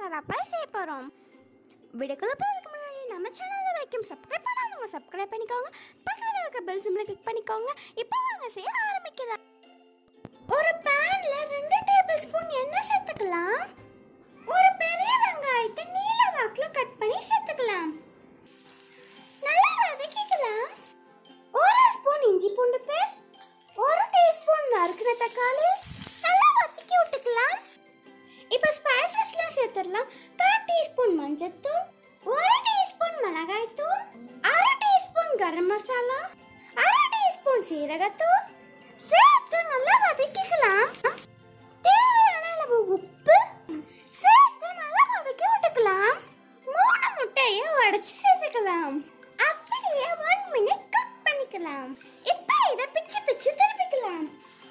masala fry செய்ய போகிறோம் வீடியோக்குள்ள போகிறதுக்கு முன்னாடி நம்ம சேனலில் வரைக்கும் சப்ஸ்கிரைப் பண்ணாதவங்க சப்ஸ்கிரைப் பண்ணிக்கோங்க பக்கத்தில் இருக்க பெல் சிம்பிளை கிளிக் பண்ணிக்கோங்க இப்போ வாங்க செய்ய ஆரம்பிக்கலாம் ஒரு பேன்ல ரெண்டு டேபிள் ஸ்பூன் எண்ணெய் சேர்த்துக்கலாம் ஒரு பெரிய வெங்காயத்தை நீல வாக்கில் கட் பண்ணி சேர்த்துக்கலாம் நல்லா வதக்கிக்கலாம் ஒரு ஸ்பூன் இஞ்சி பூண்டு பேஸ்ட் ஒரு டீஸ்பூன் நறுக்கிற தக்காளி நல்லா வதக்கி விட்டுக்கலாம் இப்போ ஸ்பைசஸ்லாம் சேர்த்துடலாம் கால் டீஸ்பூன் மஞ்சத்தூள் ஒரு டீஸ்பூன் மிளகாய்த்தூள் அரை டீஸ்பூன் கரம் மசாலா அரை டீஸ்பூன் சீரகத்தூள் சேர்த்து நல்லா வதக்கிக்கலாம் தேவையான அளவு உப்பு சேர்த்து நல்லா வதக்கி விட்டுக்கலாம் மூணு முட்டையை உடைச்சு சேர்த்துக்கலாம் அப்படியே ஒன் மினிட் குக் பண்ணிக்கலாம் இப்போ இதை பிச்சு பிச்சு திருப்பிக்கலாம்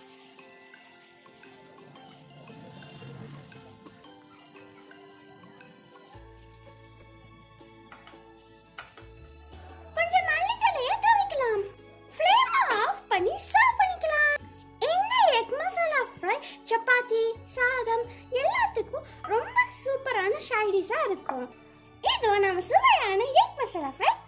கொஞ்சம் மல்லித்தலையை துவைக்கலாம் ஃப்ளேமை ஆஃப் பண்ணி சர்வ் பண்ணிக்கலாம் இந்த எக் மசாலா ஃப்ரை சப்பாத்தி சாதம் எல்லாத்துக்கும் ரொம்ப சூப்பரான ஷைடிஸாக இருக்கும் இதோ நம்ம சுவையான எக் மசாலா ஃப்ரை